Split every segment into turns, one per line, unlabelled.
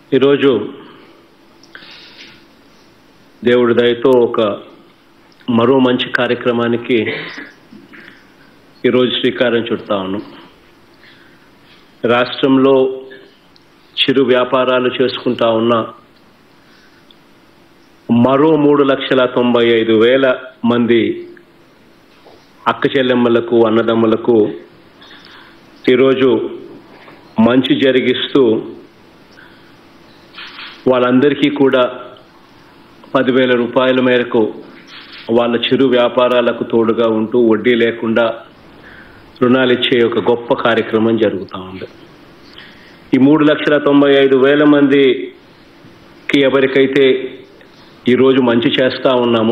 ఈరోజు దేవుడి దయతో ఒక మరో మంచి కార్యక్రమానికి ఈరోజు శ్రీకారం చుడతా ఉన్నాం రాష్ట్రంలో చిరు వ్యాపారాలు చేసుకుంటా ఉన్న మరో మూడు లక్షల తొంభై ఐదు వేల మంది అక్క చెల్లెమ్మలకు అన్నదమ్ములకు ఈరోజు మంచి జరిగిస్తూ వాళ్ళందరికీ కూడా పదివేల రూపాయల మేరకు వాళ్ళ చిరు వ్యాపారాలకు తోడుగా ఉంటూ వడ్డీ లేకుండా రుణాలు ఇచ్చే ఒక గొప్ప కార్యక్రమం జరుగుతూ ఉంది ఈ మూడు లక్షల తొంభై ఐదు వేల మందికి ఎవరికైతే ఈరోజు మంచి చేస్తూ ఉన్నామో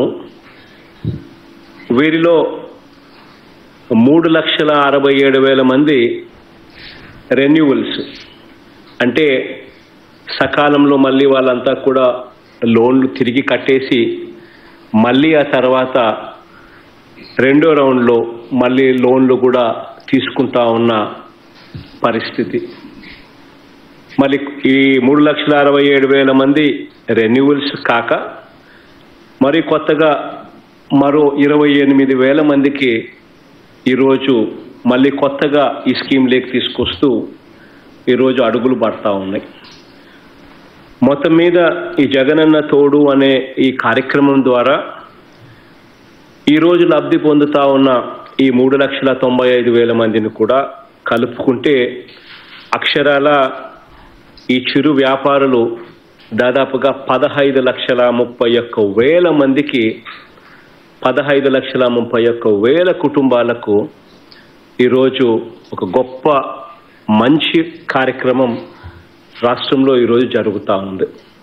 వీరిలో మూడు లక్షల అరవై ఏడు వేల మంది రెన్యువల్స్ అంటే సకాలంలో మళ్ళీ వాళ్ళంతా కూడా లోన్లు తిరిగి కట్టేసి మళ్ళీ ఆ తర్వాత రెండో రౌండ్లో మళ్ళీ లోన్లు కూడా తీసుకుంటా ఉన్న పరిస్థితి మళ్ళీ ఈ మూడు లక్షల అరవై ఏడు వేల మంది రెన్యువల్స్ కాక మరి కొత్తగా మరో ఇరవై ఎనిమిది వేల మందికి ఈరోజు మళ్ళీ కొత్తగా ఈ స్కీమ్ లేక్ తీసుకొస్తూ ఈరోజు అడుగులు పడతా ఉన్నాయి మొత్తం మీద ఈ జగనన్న తోడు అనే ఈ కార్యక్రమం ద్వారా ఈరోజు లబ్ధి పొందుతా ఉన్న ఈ మూడు లక్షల తొంభై ఐదు వేల మందిని కూడా కలుపుకుంటే అక్షరాల ఈ చిరు వ్యాపారులు దాదాపుగా పదహైదు లక్షల ముప్పై ఒక్క వేల మందికి పదహైదు లక్షల ముప్పై ఒక్క వేల కుటుంబాలకు ఈరోజు ఒక గొప్ప మంచి కార్యక్రమం రాష్ట్రంలో ఈరోజు జరుగుతూ ఉంది